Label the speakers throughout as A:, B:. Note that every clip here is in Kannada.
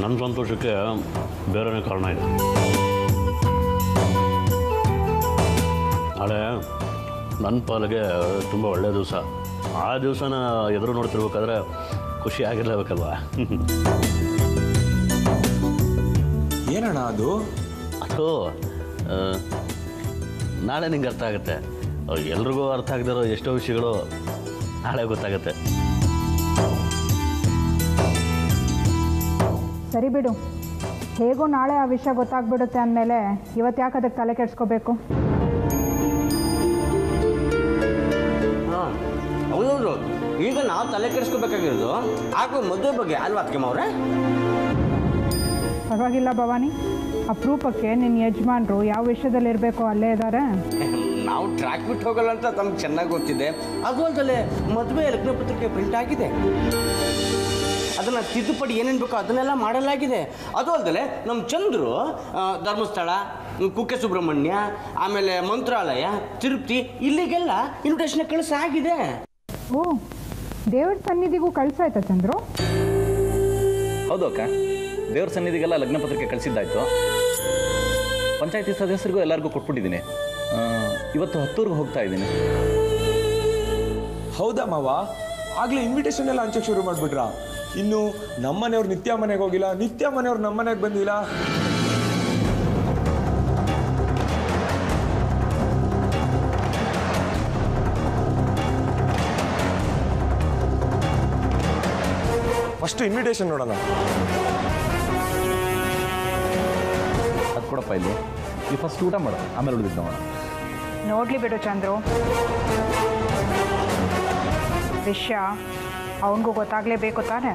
A: ನನ್ನ ಸಂತೋಷಕ್ಕೆ ಬೇರೆನೇ ಕಾರಣ ಇದೆ ನಾಳೆ ನನ್ನ ಪಾಲಿಗೆ ತುಂಬ ಒಳ್ಳೆಯ ದಿವಸ ಆ ದಿವಸನ ಎದುರು ನೋಡ್ತಿರ್ಬೇಕಾದ್ರೆ ಖುಷಿ ಆಗಿರ್ಲೇಬೇಕಲ್ವಾ
B: ಏನಣ್ಣ ಅದು
A: ಅದು ಆ, ನಾಳೆ ನಿಂಗೆ ಅರ್ಥ ಆಗುತ್ತೆ ಎಲ್ರಿಗೂ ಅರ್ಥ ಆಗದಿರೋ ಎಷ್ಟೋ ವಿಷಯಗಳು ನಾಳೆ ಗೊತ್ತಾಗುತ್ತೆ
C: ಸರಿ ಬಿಡು ಹೇಗೂ ನಾಳೆ ಆ ವಿಷಯ ಗೊತ್ತಾಗ್ಬಿಡುತ್ತೆ ಅಂದಮೇಲೆ ಇವತ್ತು ಯಾಕೆ ಅದಕ್ಕೆ ತಲೆ ಕೆಡಿಸ್ಕೋಬೇಕು
D: ಹಾಂ ಹೌದೌದು ಈಗ ನಾವು ತಲೆ ಕೆಡಿಸ್ಕೋಬೇಕಾಗಿರೋದು ಆಗೋ ಮದುವೆ ಬಗ್ಗೆ ಅಲ್ವಾ ಅದಕ್ಕೆ ಅವ್ರೆ
C: ಪರವಾಗಿಲ್ಲ ಭವಾನಿ ಅಪರೂಪಕ್ಕೆ ನಿನ್ನ ಯಜಮಾನರು ಯಾವ ವಿಷಯದಲ್ಲಿ ಇರಬೇಕೋ ಅಲ್ಲೇ ಇದ್ದಾರೆ
D: ನಾವು ಟ್ರ್ಯಾಕ್ ಬಿಟ್ಟು ಹೋಗಲ್ಲ ಅಂತ ತಮ್ಗೆ ಚೆನ್ನಾಗಿ ಗೊತ್ತಿದೆ ಅದು ಅಲ್ಲದೆ ಮದುವೆ ಲಗ್ನ ಪತ್ರಿಕೆ ಪ್ರಿಂಟ್ ಆಗಿದೆ ಅದನ್ನು ತಿದ್ದುಪಡಿ ಏನೇನು ಬೇಕೋ ಅದನ್ನೆಲ್ಲ ಮಾಡಲಾಗಿದೆ ಅದು ಅಲ್ಲದೆ ನಮ್ಮ ಚಂದ್ರು ಆ, ಧರ್ಮಸ್ಥಳ ಹ್ಮ್, ಕುಕ್ಕೆ ಸುಬ್ರಹ್ಮಣ್ಯ ಆಮೇಲೆ ಮಂತ್ರಾಲಯ ತಿರುಪತಿ ಇಲ್ಲಿಗೆಲ್ಲ ಇನ್ವಿಟೇಷನ್ ಕಳಿಸಾಗಿದೆ
C: ಓ ದೇವ್ರ ಸನ್ನಿಧಿಗೂ ಕಳ್ಸಾಯ್ತಾ ಚಂದ್ರು
E: ಹೌದು ಅಕ್ಕ ದೇವ್ರ ಸನ್ನಿಧಿಗೆಲ್ಲ ಲಗ್ನ ಪತ್ರಿಕೆ ಕಳಿಸಿದ್ದಾಯ್ತು ಪಂಚಾಯತಿ ಸದಸ್ಯರಿಗೂ ಎಲ್ಲರಿಗೂ ಕೊಟ್ಬಿಟ್ಟಿದ್ದೀನಿ ಆ, ಇವತ್ತು ಹತ್ತೂರ್ಗೆ ಹೋಗ್ತಾ ಇದ್ದೀನಿ
B: ಹೌದಾ ಮಾವ ಆಗ್ಲೇ ಇನ್ವಿಟೇಷನ್ ಎಲ್ಲ ಹಂಚಕ್ ಶುರು ಮಾಡ್ಬಿಟ್ರಾ ಇನ್ನು ನಮ್ಮನೆಯವ್ರು ನಿತ್ಯ ಮನೆಗೆ ಹೋಗಿಲ್ಲ ನಿತ್ಯ ಮನೆಯವ್ರು ನಮ್ಮ ಮನೆಗೆ ಬಂದಿಲ್ಲ ಫಸ್ಟ್ ಇನ್ವಿಟೇಷನ್ ನೋಡೋಣ
E: ಅದು ಕೊಡಪ್ಪ ಇಲ್ಲಿ ಈ ಫಸ್ಟ್ ಊಟ ಮಾಡು ಆಮೇಲೆ ಉಳಿದಿದ್ದು ನೋಡೋಣ
C: ನೋಡ್ಲಿ ಬಿಡು ಚಂದ್ರು ವಿಷಯ ಅವನಿಗೂ ಗೊತ್ತಾಗಲೇಬೇಕು ತಾನೆ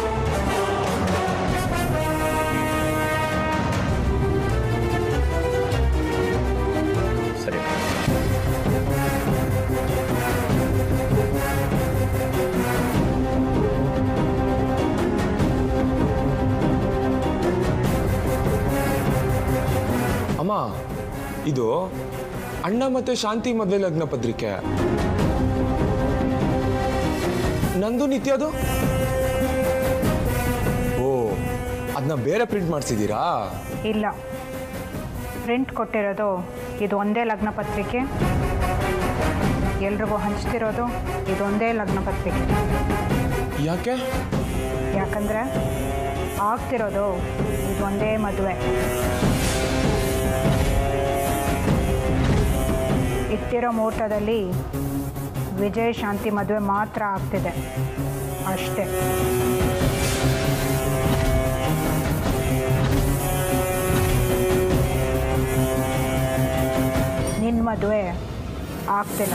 E: ಸರಿ
B: ಅಮ್ಮ ಇದು ಅಣ್ಣ ಮತ್ತೆ ಶಾಂತಿ ಮದುವೆ ಲಗ್ನ ಪತ್ರಿಕೆ ನಂದು ನಿತ್ಯದು ಓ ಅದನ್ನ ಬೇರೆ ಪ್ರಿಂಟ್ ಮಾಡಿಸಿದ್ದೀರಾ
C: ಇಲ್ಲ ಪ್ರಿಂಟ್ ಕೊಟ್ಟಿರೋದು ಇದು ಒಂದೇ ಲಗ್ನ ಪತ್ರಿಕೆ ಎಲ್ರಿಗೂ ಹಂಚ್ತಿರೋದು ಇದೊಂದೇ ಲಗ್ನ ಪತ್ರಿಕೆ
B: ಯಾಕೆ
C: ಯಾಕಂದರೆ ಆಗ್ತಿರೋದು ಇದೊಂದೇ ಮದುವೆ ಇಟ್ಟಿರೋ ಮುಹೂರ್ತದಲ್ಲಿ ವಿಜಯ್ ಶಾಂತಿ ಮದುವೆ ಮಾತ್ರ ಆಗ್ತಿದೆ ಅಷ್ಟೇ ನಿನ್ನ ಮದುವೆ ಆಗ್ತಿಲ್ಲ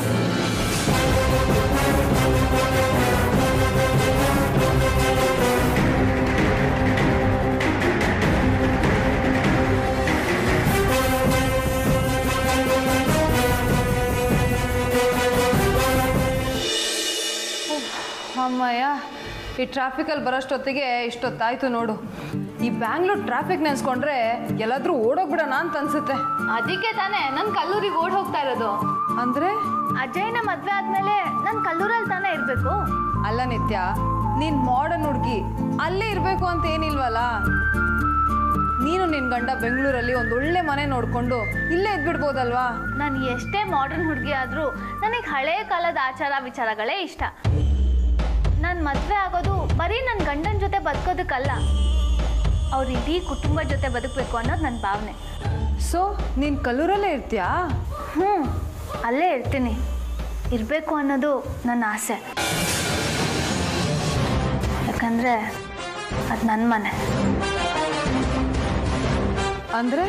F: ಅಮ್ಮಯ್ಯ ಈ ಟ್ರಾಫಿಕಲ್ಲಿ ಬರೋಷ್ಟೊತ್ತಿಗೆ ಇಷ್ಟೊತ್ತಾಯ್ತು ನೋಡು ಈ ಬ್ಯಾಂಗ್ಳೂರ್ ಟ್ರಾಫಿಕ್ ನೆನ್ಸ್ಕೊಂಡ್ರೆ ಎಲ್ಲಾದ್ರೂ ಓಡೋಗ್ಬಿಡೋಣ ಅಂತ ಅನ್ಸುತ್ತೆ
G: ಅದಕ್ಕೆ ತಾನೇ ನನ್ ಕಲ್ಲೂರಿಗೆ ಓಡ್ ಹೋಗ್ತಾ ಇರೋದು
F: ಅಂದ್ರೆ
G: ಅಜಯ್ನ ಮದ್ವೆ ಆದ್ಮೇಲೆ ನನ್ ಕಲ್ಲೂರಲ್ಲಿ ತಾನೇ ಇರ್ಬೇಕು
F: ಅಲ್ಲ ನಿತ್ಯ ನೀನ್ ಮಾಡರ್ನ್ ಹುಡುಗಿ ಅಲ್ಲೇ ಇರಬೇಕು ಅಂತ ಏನಿಲ್ವಲ್ಲ ನೀನು ನಿನ್ ಗಂಡ ಬೆಂಗಳೂರಲ್ಲಿ ಒಂದು ಒಳ್ಳೆ ಮನೆ ನೋಡ್ಕೊಂಡು ಇಲ್ಲೇ ಇದ್ಬಿಡ್ಬೋದಲ್ವಾ
G: ನಾನು ಎಷ್ಟೇ ಮಾಡರ್ನ್ ಹುಡುಗಿ ಆದ್ರೂ ನನಗೆ ಹಳೆ ಕಾಲದ ಆಚಾರ ವಿಚಾರಗಳೇ ಇಷ್ಟ ನಾನು ಮದ್ವೆ ಆಗೋದು ಬರೀ ನನ್ನ ಗಂಡನ ಜೊತೆ ಬದುಕೋದಕ್ಕಲ್ಲ ಅವ್ರ ಇಡೀ ಕುಟುಂಬ ಜೊತೆ ಬದುಕಬೇಕು ಅನ್ನೋದು ನನ್ನ ಭಾವನೆ
F: ಸೊ ನೀನ್ ಕಲ್ಲೂರಲ್ಲೇ ಇರ್ತೀಯಾ
G: ಹ್ಞೂ ಅಲ್ಲೇ ಇರ್ತೀನಿ ಇರಬೇಕು ಅನ್ನೋದು ನನ್ನ ಆಸೆ ಯಾಕಂದರೆ ಅದು ನನ್ನ ಮನೆ
F: ಅಂದ್ರೆ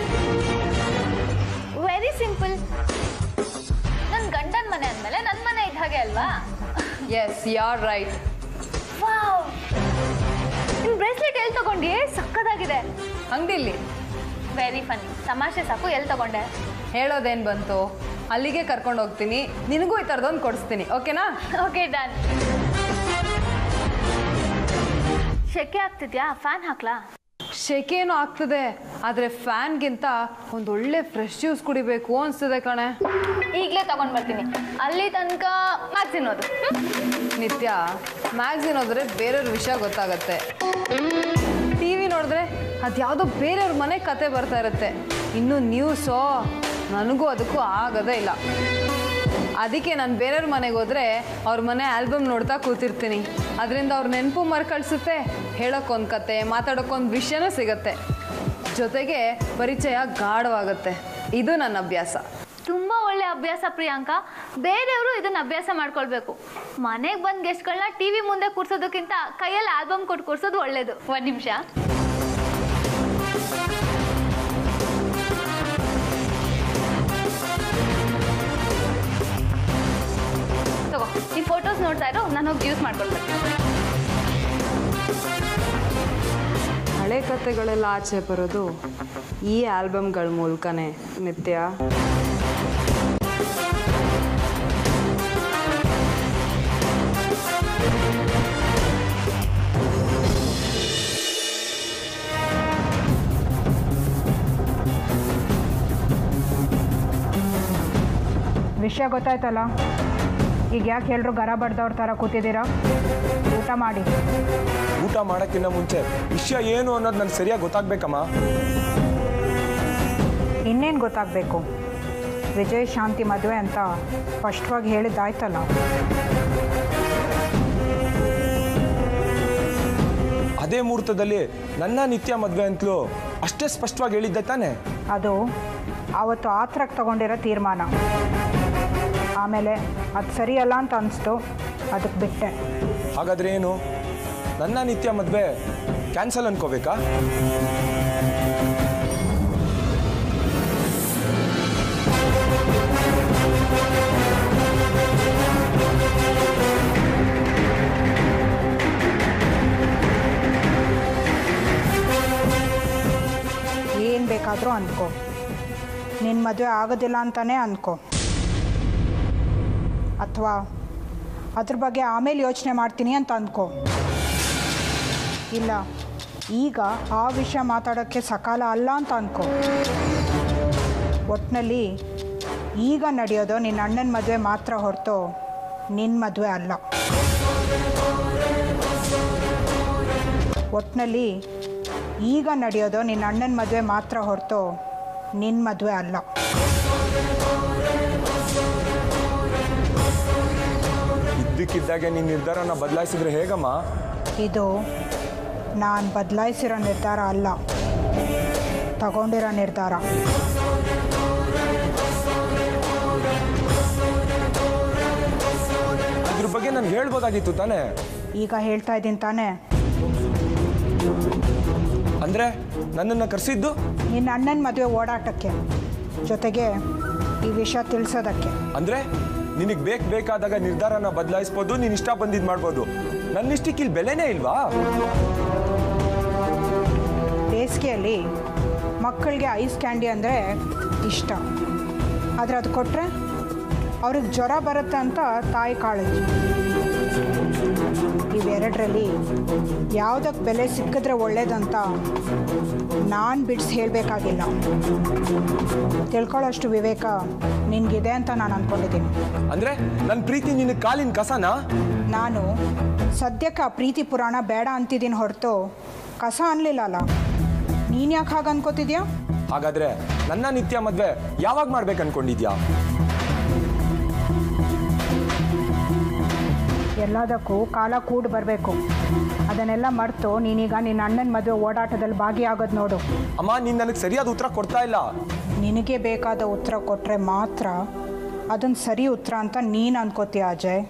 G: ವೆರಿ ಸಿಂಪಲ್ ನನ್ನ ಗಂಡನ ಮನೆ ಅಂದಮೇಲೆ ನನ್ನ ಮನೆ ಇದ್ದ ಹಾಗೆ ಅಲ್ವಾ
F: ಎಸ್ ಯಾರ್ ರೈಟ್
G: ವಾವ್ ನಿನ್ ಬ್ರೇಸ್ಲೆಟ್ ಎಲ್ಲಿ ತಗೊಂಡಿ ಸಕ್ಕದಾಗಿದೆ
F: ಅಂಗಡಿಲಿ
G: ವೆರಿ ಫನಿ ತಮಾಷೆ ಸಾಕು ಎಲ್ಲಿ ತಗೊಂಡೆ
F: ಹೇಳೋದೇನ್ ಬಂತು ಅಲ್ಲಿಗೆ ಕರ್ಕೊಂಡು ಹೋಗ್ತೀನಿ ನಿನಗೂ ಈ ಥರದೊಂದು ಕೊಡಿಸ್ತೀನಿ ಓಕೆನಾ
G: ಓಕೆ ಡನ್ ಶೆಕೆ ಆಗ್ತಿದ್ಯಾ ಫ್ಯಾನ್ ಹಾಕ್ಲಾ
F: ಶೆಕೆನೂ ಆಗ್ತದೆ ಆದರೆ ಫ್ಯಾನ್ಗಿಂತ ಒಂದು ಒಳ್ಳೆ ಫ್ರೆಶ್ ಜ್ಯೂಸ್ ಕುಡಿಬೇಕು ಅನ್ಸ್ತದೆ ಕಣೆ
G: ಈಗಲೇ ತಗೊಂಡ್ ಬರ್ತೀನಿ ಅಲ್ಲಿ ತನಕ ಮ್ಯಾಗ್ಸಿನ್ ಓದು
F: ನಿತ್ಯ ಮ್ಯಾಗ್ಝಿನ್ ಓದಿದ್ರೆ ಬೇರೆಯವ್ರ ವಿಷಯ ಗೊತ್ತಾಗತ್ತೆ ಟಿ ವಿ ನೋಡಿದ್ರೆ ಅದ್ಯಾವುದೋ ಬೇರೆಯವ್ರ ಮನೆ ಕತೆ ಬರ್ತಾ ಇರುತ್ತೆ ಇನ್ನು ನ್ಯೂಸೋ ನನಗೂ ಅದಕ್ಕೂ ಆಗೋದೇ ಇಲ್ಲ ಅದಕ್ಕೆ ನಾನು ಬೇರೆಯವ್ರ ಮನೆಗೆ ಹೋದ್ರೆ ಅವ್ರ ಮನೆ ಆಲ್ಬಮ್ ನೋಡ್ತಾ ಕೂತಿರ್ತೀನಿ ಅದರಿಂದ ಅವ್ರ ನೆನಪು ಮರ್ಕಳಿಸುತ್ತೆ ಹೇಳೋಕ್ಕೊಂದು ಕತೆ ಮಾತಾಡೋಕ್ಕೊಂದು ವಿಷಯನೂ ಸಿಗತ್ತೆ ಜೊತೆಗೆ ಪರಿಚಯ ಗಾಢವಾಗುತ್ತೆ ಇದು ನನ್ನ ಅಭ್ಯಾಸ
G: ತುಂಬಾ ಒಳ್ಳೆ ಅಭ್ಯಾಸ ಪ್ರಿಯಾಂಕಾ ಬೇರೆಯವರು ಇದನ್ನ ಅಭ್ಯಾಸ ಮಾಡ್ಕೊಳ್ಬೇಕು ಮನೆಗೆ ಬಂದ್ ಗೆಸ್ಟ್ಗಳನ್ನ ಟಿವಿ ಮುಂದೆ ಕೂರ್ಸೋದಕ್ಕಿಂತ ಕೈಯಲ್ಲಿ ಆಲ್ಬಮ್ ಕೊಟ್ಟು ಕೂರ್ಸೋದು ಒಳ್ಳೇದು ಒಂದ್ ನಿಮಿಷ ತಗೋ ಈ ಫೋಟೋಸ್ ನೋಡ್ತಾ ಇರೋ ನಾನು ಹೋಗಿ ಯೂಸ್ ಮಾಡ್ಕೊಳ್ಬೇಕು
F: ಹಳೆ ಕತೆಗಳೆಲ್ಲ ಆಚೆ ಬರೋದು ಈ ಆಲ್ಬಮ್ಗಳ ಮೂಲಕನೇ ನಿತ್ಯ
C: ವಿಷಯ ಗೊತ್ತಾಯ್ತಲ್ಲ ಈಗ ಯಾಕೆ ಎಲ್ಲರೂ ಗರ ಬಡ್ದವ್ರ ಥರ ಕೂತಿದ್ದೀರಾ ಊಟ ಮಾಡಿ
B: ಊಟ ಮಾಡೋಕ್ಕಿಂತ ಮುಂಚೆ ವಿಷಯ ಏನು ಅನ್ನೋದು ನನಗೆ ಸರಿಯಾಗಿ ಗೊತ್ತಾಗ್ಬೇಕಮ್ಮ
C: ಇನ್ನೇನು ಗೊತ್ತಾಗಬೇಕು ವಿಜಯ್ ಶಾಂತಿ ಮದುವೆ ಅಂತ ಸ್ಪಷ್ಟವಾಗಿ ಹೇಳಿದ್ದಾಯ್ತಲ್ಲ
B: ಅದೇ ಮುಹೂರ್ತದಲ್ಲಿ ನನ್ನ ನಿತ್ಯ ಮದುವೆ ಅಂತಲೂ ಅಷ್ಟೇ ಸ್ಪಷ್ಟವಾಗಿ ಹೇಳಿದ್ದೆ ತಾನೆ
C: ಅದು ಆವತ್ತು ಆತ್ರಕ್ಕೆ ತಗೊಂಡಿರೋ ತೀರ್ಮಾನ ಆಮೇಲೆ ಅದು ಸರಿಯಲ್ಲ ಅಂತ ಅನಿಸ್ತು ಅದಕ್ಕೆ ಬಿಟ್ಟೆ
B: ಹಾಗಾದ್ರೆ ಏನು ನನ್ನ ನಿತ್ಯ ಮದುವೆ ಕ್ಯಾನ್ಸಲ್ ಅನ್ಕೋಬೇಕಾ
C: ಏನು ಬೇಕಾದರೂ ಅಂದ್ಕೋ ನಿನ್ನ ಮದುವೆ ಆಗೋದಿಲ್ಲ ಅಂತಲೇ ಅಂದ್ಕೋ ಅಥವಾ ಅದ್ರ ಬಗ್ಗೆ ಆಮೇಲೆ ಯೋಚನೆ ಮಾಡ್ತೀನಿ ಅಂತ ಅಂದ್ಕೋ ಇಲ್ಲ ಈಗ ಆ ವಿಷಯ ಮಾತಾಡೋಕ್ಕೆ ಸಕಾಲ ಅಲ್ಲ ಅಂತ ಅಂದ್ಕೋ ಒಟ್ಟಿನಲ್ಲಿ ಈಗ ನಡೆಯೋದು ನಿನ್ನ ಅಣ್ಣನ ಮದುವೆ ಮಾತ್ರ ಹೊರತು ನಿನ್ನ ಮದುವೆ ಅಲ್ಲ ಒಟ್ಟಿನಲ್ಲಿ ಈಗ ನಡೆಯೋದು ನಿನ್ನ ಅಣ್ಣನ ಮದುವೆ ಮಾತ್ರ ಹೊರತು ನಿನ್ನ ಮದುವೆ ಅಲ್ಲ
B: ಇದ್ದಕ್ಕಿದ್ದಾಗೆ ನಿನ್ನ ನಿರ್ಧಾರನ ಬದಲಾಯಿಸಿದ್ರೆ ಹೇಗಮ್ಮ
C: ಇದು ನಾನು ಬದಲಾಯಿಸಿರೋ ನಿರ್ಧಾರ ಅಲ್ಲ ತಗೊಂಡಿರೋ ನಿರ್ಧಾರ
B: ಇದ್ರ ಬಗ್ಗೆ ನನ್ಗೆ ಹೇಳ್ಬೋದಾಗಿತ್ತು ತಾನೇ
C: ಈಗ ಹೇಳ್ತಾ ಇದ್ದೀನಿ ತಾನೇ
B: ಅಂದ್ರೆ ನನ್ನನ್ನು ಕರೆಸಿದ್ದು
C: ನಿನ್ನ ಅಣ್ಣನ ಮದುವೆ ಓಡಾಟಕ್ಕೆ ಜೊತೆಗೆ ಈ ವಿಷಯ ತಿಳಿಸೋದಕ್ಕೆ
B: ಅಂದ್ರೆ ನಿನಗೆ ಬೇಕು ಬೇಕಾದಾಗ ನಿರ್ಧಾರನ ಬದಲಾಯಿಸ್ಬೋದು ನೀನು ಇಷ್ಟ ಬಂದಿದ್ದು ಮಾಡ್ಬೋದು ನನ್ನ ಇಷ್ಟಕ್ಕೆ ಇಲ್ಲಿ ಬೆಲೆನೇ ಇಲ್ವಾ
C: ಬೇಸಿಗೆಯಲ್ಲಿ ಮಕ್ಕಳಿಗೆ ಐಸ್ ಕ್ಯಾಂಡಿ ಅಂದರೆ ಇಷ್ಟ ಆದರೆ ಅದು ಕೊಟ್ಟರೆ ಅವ್ರಿಗೆ ಜ್ವರ ಬರುತ್ತೆ ಅಂತ ತಾಯಿ ಕಾಳಜಿ ಇವೆರಡರಲ್ಲಿ ಯಾವುದಕ್ಕೆ ಬೆಲೆ ಸಿಕ್ಕಿದ್ರೆ ಒಳ್ಳೇದಂತ ನಾನು ಬಿಡಿಸಿ ಹೇಳಬೇಕಾಗಿಲ್ಲ ತಿಳ್ಕೊಳ್ಳೋಷ್ಟು ವಿವೇಕ ನಿನಗಿದೆ ಅಂತ ನಾನು ಅಂದ್ಕೊಂಡಿದ್ದೀನಿ
B: ಅಂದ್ರೆ ನನ್ನ ಪ್ರೀತಿ ನಿನಗೆ ಕಾಲಿನ ಕಸನಾ
C: ನಾನು ಸದ್ಯಕ್ಕೆ ಆ ಪ್ರೀತಿ ಪುರಾಣ ಬೇಡ ಅಂತಿದ್ದೀನಿ ಹೊರತು ಕಸ ಅನ್ಲಿಲ್ಲಲ್ಲ ನೀನು ಯಾಕೆ ಹಾಗೆ ಅನ್ಕೋತಿದ್ಯಾ
B: ಹಾಗಾದ್ರೆ ನನ್ನ ನಿತ್ಯ ಮದ್ವೆ ಯಾವಾಗ ಮಾಡ್ಬೇಕು ಅನ್ಕೊಂಡಿದ್ಯಾ
C: ಎಲ್ಲದಕ್ಕೂ ಕಾಲ ಕೂಡ್ ಬರಬೇಕು ಅದನ್ನೆಲ್ಲ ಮರೆತು ನೀನೀಗ ನಿನ್ನ ಅಣ್ಣನ ಮದುವೆ ಓಡಾಟದಲ್ಲಿ ಭಾಗಿಯಾಗೋದು ನೋಡು
B: ಅಮ್ಮ ನೀನು ನನಗೆ ಸರಿಯಾದ ಉತ್ತರ ಕೊಡ್ತಾ ಇಲ್ಲ
C: ನಿನಗೆ ಬೇಕಾದ ಉತ್ತರ ಕೊಟ್ಟರೆ ಮಾತ್ರ ಅದನ್ನು ಸರಿ ಉತ್ತರ ಅಂತ ನೀನು ಅನ್ಕೋತೀಯ ಅಜಯ್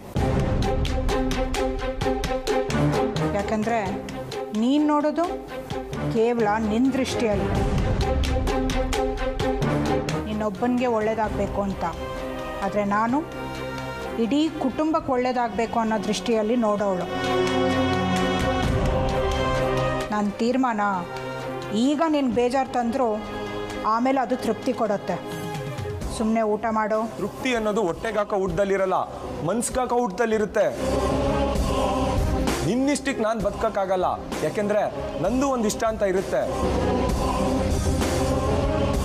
C: ಯಾಕಂದರೆ ನೀನು ನೋಡೋದು ಕೇವಲ ನಿನ್ನ ದೃಷ್ಟಿಯಲ್ಲಿ ನಿನ್ನೊಬ್ಬನಿಗೆ ಒಳ್ಳೇದಾಗಬೇಕು ಅಂತ ಆದರೆ ನಾನು ಇಡೀ ಕುಟುಂಬಕ್ಕೆ ಒಳ್ಳೇದಾಗಬೇಕು ಅನ್ನೋ ದೃಷ್ಟಿಯಲ್ಲಿ ನೋಡೋಳು ನನ್ನ ತೀರ್ಮಾನ ಈಗ ನಿನ್ನ ಬೇಜಾರು ತಂದರೂ ಆಮೇಲೆ ಅದು ತೃಪ್ತಿ ಕೊಡುತ್ತೆ ಸುಮ್ಮನೆ ಊಟ ಮಾಡೋ
B: ತೃಪ್ತಿ ಅನ್ನೋದು ಹೊಟ್ಟೆಗೆ ಹಾಕೋ ಊಟದಲ್ಲಿರಲ್ಲ ಮನ್ಸ್ಗೆ ಹಾಕೋ ಊಟದಲ್ಲಿರುತ್ತೆ ನಿನ್ನಿಷ್ಟಕ್ಕೆ ನಾನು ಬದುಕಕ್ಕಾಗಲ್ಲ ಯಾಕೆಂದ್ರೆ ನಂದು ಒಂದು ಇಷ್ಟ ಅಂತ ಇರುತ್ತೆ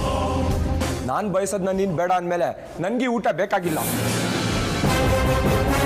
B: ನಾನು ಬಯಸೋದನ್ನ ನೀನು ಬೇಡ ಅಂದಮೇಲೆ ನನಗೆ ಊಟ ಬೇಕಾಗಿಲ್ಲ